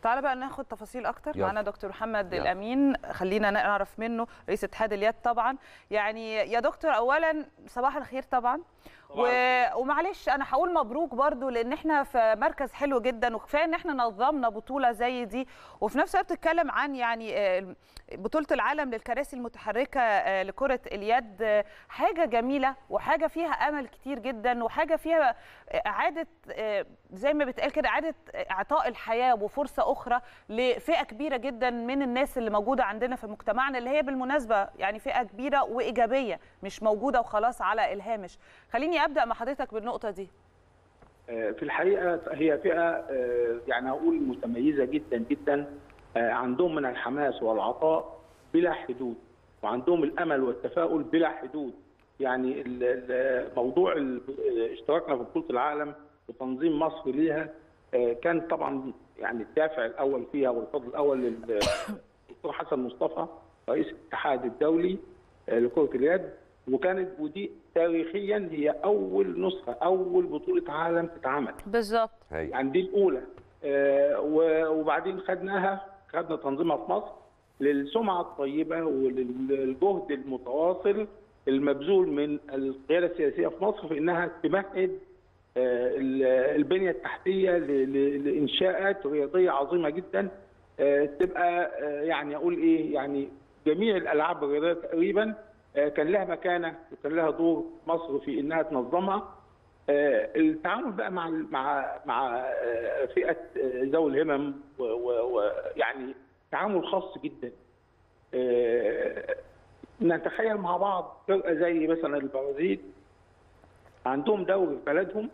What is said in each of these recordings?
تعالى بقى ناخد تفاصيل اكتر يلا. معانا دكتور محمد يلا. الامين خلينا نعرف منه رئيس اتحاد اليد طبعا يعني يا دكتور اولا صباح الخير طبعا و... ومعلش انا هقول مبروك برضو لان احنا في مركز حلو جدا وكفايه ان احنا نظمنا بطوله زي دي وفي نفس الوقت بتتكلم عن يعني آه، بطوله العالم للكراسي المتحركه آه، لكره اليد آه، حاجه جميله وحاجه فيها امل كتير جدا وحاجه فيها اعاده آه، زي ما بتقال كده اعاده اعطاء الحياه وفرصه اخرى لفئه كبيره جدا من الناس اللي موجوده عندنا في مجتمعنا اللي هي بالمناسبه يعني فئه كبيره وايجابيه مش موجوده وخلاص على الهامش خليني ابدا مع حضرتك بالنقطه دي في الحقيقه هي فئه آه، يعني اقول متميزه جدا جدا آه، عندهم من الحماس والعطاء بلا حدود وعندهم الامل والتفاؤل بلا حدود يعني ال- ال- موضوع ال- اشتراكنا في بطوله العالم وتنظيم مصر ليها آه، كان طبعا يعني الدافع الاول فيها والفضل الاول للدكتور حسن مصطفى رئيس الاتحاد الدولي آه، لكره اليد وكانت ودي تاريخيا هي اول نسخه اول بطوله عالم تتعمل بالظبط هاي يعني دي الاولى آه، و- وبعدين خدناها خدنا تنظيمها في مصر للسمعه الطيبه وللجهد المتواصل المبذول من القياده السياسيه في مصر في انها تمهد آه، ال- البنيه التحتيه ل- ل- لانشاءات رياضيه عظيمه جدا آه، تبقى آه، يعني اقول ايه يعني جميع الالعاب الرياضيه تقريبا آه، كان لها مكانه وكان لها دور مصر في انها تنظمها آه، التعامل بقى مع مع مع آه، فئه آه، ذوي الهمم ويعني تعامل خاص جدا آه، نتخيل مع بعض فرقه زي مثلا البرازيل عندهم دوري في بلدهم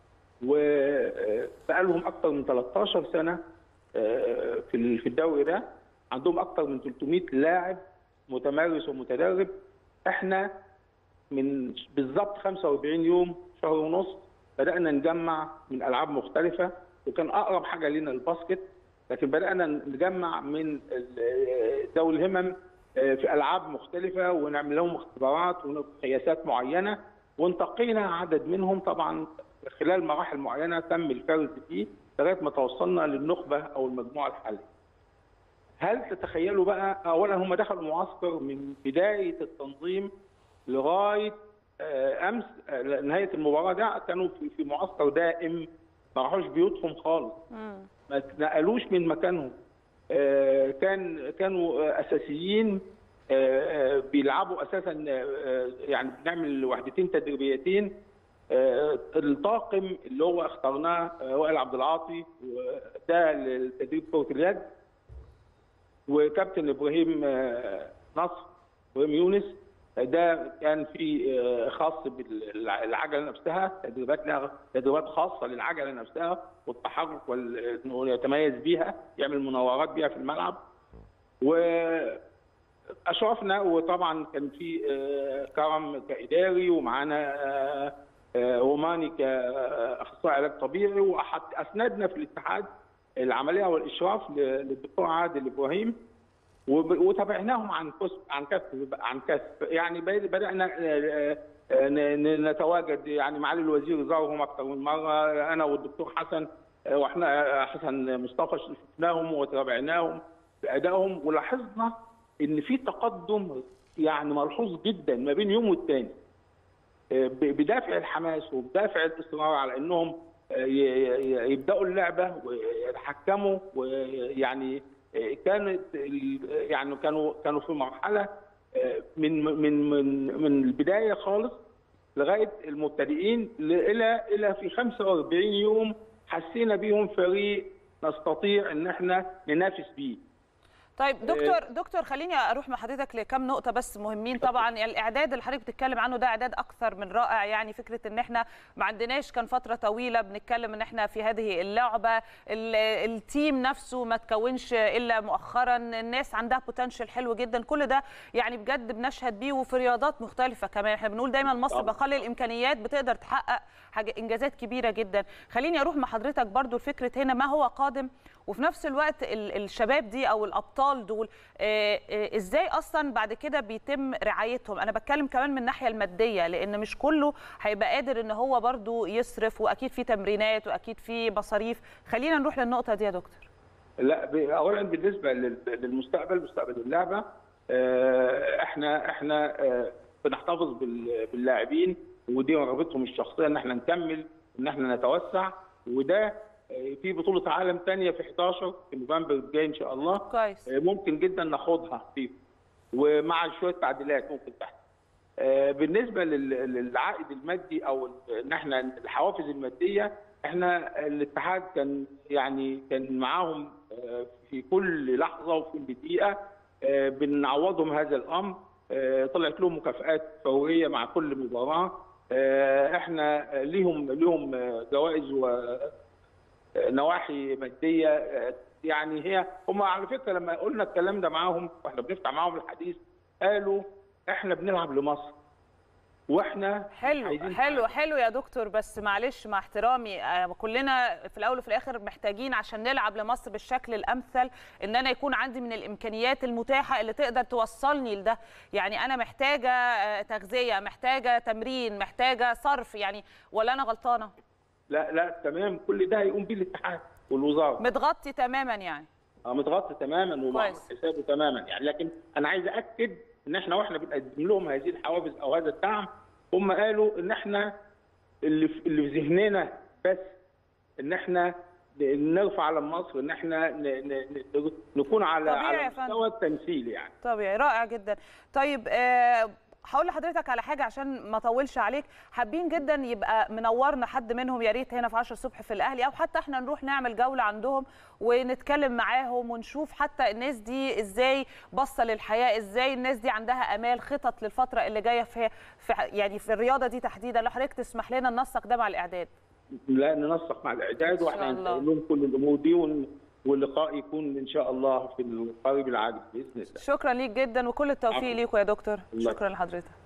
وبقى لهم اكثر من 13 سنه آه، في ال- في الدوري ده عندهم اكثر من 300 لاعب متمرس ومتدرب احنا من بالظبط 45 يوم شهر ونص بدانا نجمع من العاب مختلفه وكان اقرب حاجه لنا الباسكت لكن بدانا نجمع من ال- ذوي الهمم آه، في العاب مختلفه ونعمل لهم اختبارات وقياسات معينه وانتقينا عدد منهم طبعا خلال مراحل معينه تم الفرز فيه لغايه ما توصلنا للنخبه او المجموعه الحاليه. هل تتخيلوا بقى اولا هم دخلوا معسكر من بدايه التنظيم لغايه آه، امس آه، نهايه المباراه ده كانوا في- في معسكر دائم ما راحوش بيوتهم خالص ما اتنقلوش من مكانهم آه، كان كانوا آه، اساسيين آه، آه، بيلعبوا اساسا آه، يعني بنعمل وحدتين تدريبيتين آه، الطاقم اللي هو اخترناه آه، وائل عبد العاطي وده لتدريب كره اليد وكابتن ابراهيم آه، نصر ابراهيم يونس آه، ده كان في آه، خاص بالعجله نفسها تدريبات لها تدريبات خاصه للعجله نفسها والتحرك وال- انه يتميز بيها يعمل مناورات بيها في الملعب واشرفنا وطبعا كان في آه، كرم كاداري ومعانا آه، آه، روماني كاخصائي علاج طبيعي وأحد- اسندنا في الاتحاد العمليه والاشراف ل- للدكتور عادل ابراهيم وب- وتابعناهم عن كسب عن كسب عن كسب يعني بد- بدانا آه، آه، ن- ن- نتواجد يعني معالي الوزير زارهم اكثر من مره انا والدكتور حسن آه، واحنا آه، حسن مصطفى شفناهم وتابعناهم بادائهم ولاحظنا ان في تقدم يعني ملحوظ جدا ما بين يوم والتاني آه، ب- بدافع الحماس وبدافع الاصرار على انهم آه، ي- ي- يبداوا اللعبه ويتحكموا ويعني آه، كانت ال- يعني كانوا كانوا في مرحله آه، من من من من البدايه خالص لغايه المبتدئين ل- الى الى في 45 يوم حسينا بيهم فريق نستطيع ان احنا ننافس بيه طيب دكتور دكتور خليني اروح مع حضرتك لكم نقطه بس مهمين طبعا يعني الاعداد اللي حضرتك بتتكلم عنه ده اعداد اكثر من رائع يعني فكره ان احنا ما عندناش كان فتره طويله بنتكلم ان احنا في هذه اللعبه ال- التيم نفسه ما تكونش الا مؤخرا الناس عندها بوتنشال حلو جدا كل ده يعني بجد بنشهد بيه وفي رياضات مختلفه كمان احنا بنقول دايما مصر طبعاً. بقل الامكانيات بتقدر تحقق حاجه انجازات كبيره جدا خليني اروح مع حضرتك برضو لفكره هنا ما هو قادم وفي نفس الوقت ال- الشباب دي او الابطال دول آه، آه، ازاي اصلا بعد كده بيتم رعايتهم انا بتكلم كمان من الناحيه الماديه لان مش كله هيبقى قادر ان هو برضو يصرف واكيد في تمرينات واكيد في مصاريف خلينا نروح للنقطه دي يا دكتور لا ب- اولا بالنسبه لل- للمستقبل مستقبل اللعبه آه، احنا احنا آه، بنحتفظ بال- باللاعبين ودي رغبتهم الشخصيه ان احنا نكمل ان احنا نتوسع وده آه، في بطوله عالم ثانيه في 11 في نوفمبر الجاي ان شاء الله كويس آه، ممكن جدا ناخدها فيه ومع شويه تعديلات ممكن تحت آه، بالنسبه لل- للعائد المادي او ان احنا الحوافز الماديه احنا الاتحاد كان يعني كان معاهم آه، في كل لحظه وفي كل دقيقه آه، بنعوضهم هذا الامر آه، طلعت لهم مكافآت فوريه مع كل مباراه آه، احنا ليهم ليهم آه، جوائز ونواحي ماديه آه، يعني هي هم على فكره لما قلنا الكلام ده معاهم واحنا بنفتح معاهم الحديث قالوا احنا بنلعب لمصر واحنا حلو عايزين حلو حاجة. حلو يا دكتور بس معلش مع احترامي آه، كلنا في الاول وفي الاخر محتاجين عشان نلعب لمصر بالشكل الامثل ان انا يكون عندي من الامكانيات المتاحه اللي تقدر توصلني لده يعني انا محتاجه آه، تغذيه محتاجه تمرين محتاجه صرف يعني ولا انا غلطانه لا لا تمام كل ده هيقوم بيه الاتحاد والوزاره متغطي تماما يعني آه، متغطي تماما ومعمول كويس. حسابه تماما يعني لكن انا عايز اكد ان احنا واحنا بنقدم لهم هذه الحوافز او هذا الدعم هم قالوا ان احنا اللي في اللي في ذهننا بس ان احنا نرفع علم مصر ان احنا ن- ن- ن- نكون على طبيعي يا على فندم. مستوى التمثيل يعني طبيعي رائع جدا طيب آه، هقول لحضرتك على حاجه عشان ما اطولش عليك حابين جدا يبقى منورنا حد منهم يا ريت هنا في 10 الصبح في الاهلي او حتى احنا نروح نعمل جوله عندهم ونتكلم معاهم ونشوف حتى الناس دي ازاي باصه للحياه ازاي الناس دي عندها امال خطط للفتره اللي جايه في, في يعني في الرياضه دي تحديدا لو حضرتك تسمح لنا ننسق ده مع الاعداد لا ننسق مع الاعداد إن واحنا شاء الله. هنقول لهم كل الامور دي ون- واللقاء يكون ان شاء الله في القريب العاجل باذن الله شكرا ليك جدا وكل التوفيق عفواً. ليكم يا دكتور الله شكرا لحضرتك